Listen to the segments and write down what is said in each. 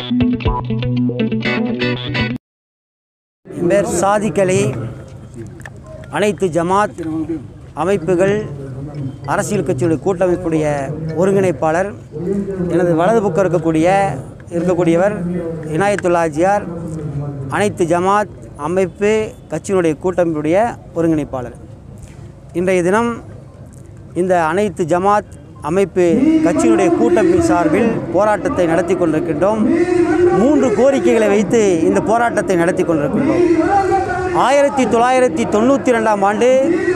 என் பேர் சாதிக் அலி அனைத்து ஜமாத் அமைப்புகள் அரசியல் கட்சியுடைய கூட்டமைப்புடைய ஒருங்கிணைப்பாளர் எனது வலது பக்கம் இருக்கக்கூடிய இருக்கக்கூடியவர் இனாயத்துல்லா ஆஜியார் அனைத்து ஜமாத் அமைப்பு கட்சியினுடைய கூட்டமைப்புடைய ஒருங்கிணைப்பாளர் இன்றைய தினம் இந்த அனைத்து ஜமாத் அமைப்பு கட்சியினுடைய கூட்டமைப்பு சார்பில் போராட்டத்தை நடத்தி கொண்டிருக்கின்றோம் மூன்று கோரிக்கைகளை வைத்து இந்த போராட்டத்தை நடத்தி கொண்டிருக்கின்றோம் ஆயிரத்தி தொள்ளாயிரத்தி தொண்ணூற்றி ரெண்டாம் ஆண்டு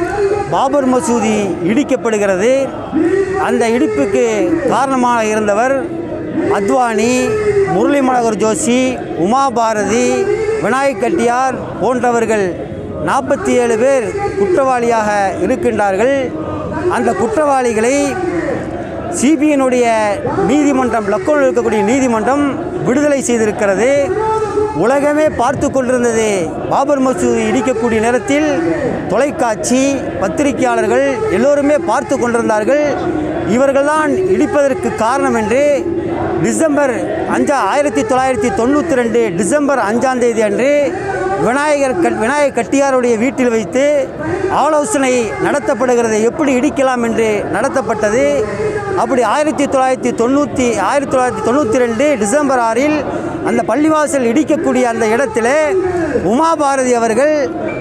பாபர் மசூதி இடிக்கப்படுகிறது அந்த இடிப்புக்கு காரணமாக இருந்தவர் அத்வானி முரளி மனோகர் ஜோஷி உமா பாரதி விநாயக் கட்டியார் போன்றவர்கள் நாற்பத்தி ஏழு பேர் குற்றவாளியாக இருக்கின்றார்கள் அந்த குற்றவாளிகளை சிபிஐனுடைய நீதிமன்றம் லக்கோவில் இருக்கக்கூடிய நீதிமன்றம் விடுதலை செய்திருக்கிறது உலகமே பார்த்து கொண்டிருந்தது பாபர் மசூதி இடிக்கக்கூடிய நேரத்தில் தொலைக்காட்சி பத்திரிகையாளர்கள் எல்லோருமே பார்த்து கொண்டிருந்தார்கள் இவர்கள்தான் இடிப்பதற்கு காரணம் என்று டிசம்பர் அஞ்சா ஆயிரத்தி தொள்ளாயிரத்தி தொண்ணூற்றி ரெண்டு டிசம்பர் அஞ்சாம் தேதி அன்று விநாயகர் கட் விநாயகர் கட்டியாருடைய வீட்டில் வைத்து ஆலோசனை நடத்தப்படுகிறது எப்படி இடிக்கலாம் என்று நடத்தப்பட்டது அப்படி ஆயிரத்தி தொள்ளாயிரத்தி தொண்ணூற்றி ஆயிரத்தி தொள்ளாயிரத்தி தொண்ணூற்றி ரெண்டு டிசம்பர் ஆறில் அந்த பள்ளிவாசல் இடிக்கக்கூடிய அந்த இடத்துல உமா பாரதி அவர்கள்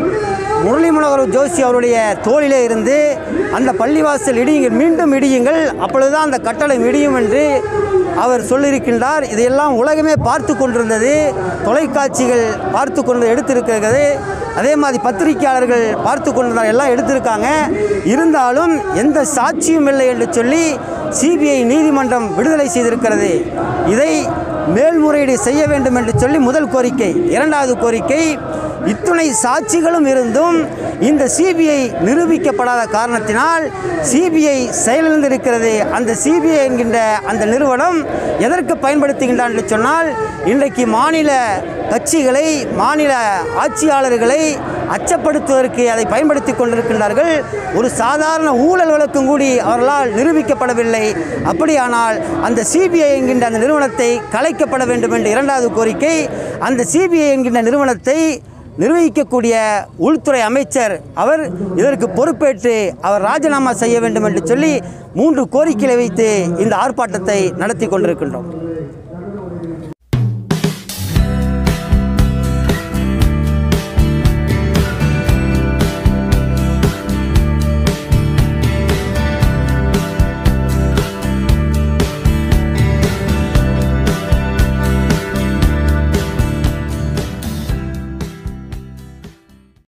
முரளி மனோகர் ஜோஷி அவருடைய தோளிலே இருந்து அந்த பள்ளிவாசல் இடியுங்கள் மீண்டும் இடியுங்கள் அப்பொழுதுதான் அந்த கட்டளை இடியும் என்று அவர் சொல்லியிருக்கின்றார் இதையெல்லாம் உலகமே பார்த்து கொண்டிருந்தது தொலைக்காட்சிகள் பார்த்து கொண்டு எடுத்திருக்கிறது அதே மாதிரி பத்திரிகையாளர்கள் பார்த்து கொண்டிருந்தார் எல்லாம் எடுத்திருக்காங்க இருந்தாலும் எந்த சாட்சியும் இல்லை என்று சொல்லி சிபிஐ நீதிமன்றம் விடுதலை செய்திருக்கிறது இதை மேல்முறையீடு செய்ய வேண்டும் என்று சொல்லி முதல் கோரிக்கை இரண்டாவது கோரிக்கை இத்துணை சாட்சிகளும் இருந்தும் இந்த சிபிஐ நிரூபிக்கப்படாத காரணத்தினால் சிபிஐ செயலிழந்திருக்கிறது அந்த சிபிஐ என்கின்ற அந்த நிறுவனம் எதற்கு பயன்படுத்துகின்றான் என்று சொன்னால் இன்றைக்கு மாநில கட்சிகளை மாநில ஆட்சியாளர்களை அச்சப்படுத்துவதற்கு அதை பயன்படுத்தி கொண்டிருக்கின்றார்கள் ஒரு சாதாரண ஊழல் வழக்கும் கூடி அவர்களால் நிரூபிக்கப்படவில்லை அப்படியானால் அந்த சிபிஐ என்கின்ற அந்த நிறுவனத்தை கலைக்கப்பட வேண்டும் என்ற இரண்டாவது கோரிக்கை அந்த சிபிஐ என்கின்ற நிறுவனத்தை நிர்வகிக்கக்கூடிய உள்துறை அமைச்சர் அவர் இதற்கு பொறுப்பேற்று அவர் ராஜினாமா செய்ய வேண்டும் என்று சொல்லி மூன்று கோரிக்கைகளை வைத்து இந்த ஆர்ப்பாட்டத்தை நடத்தி கொண்டிருக்கின்றோம்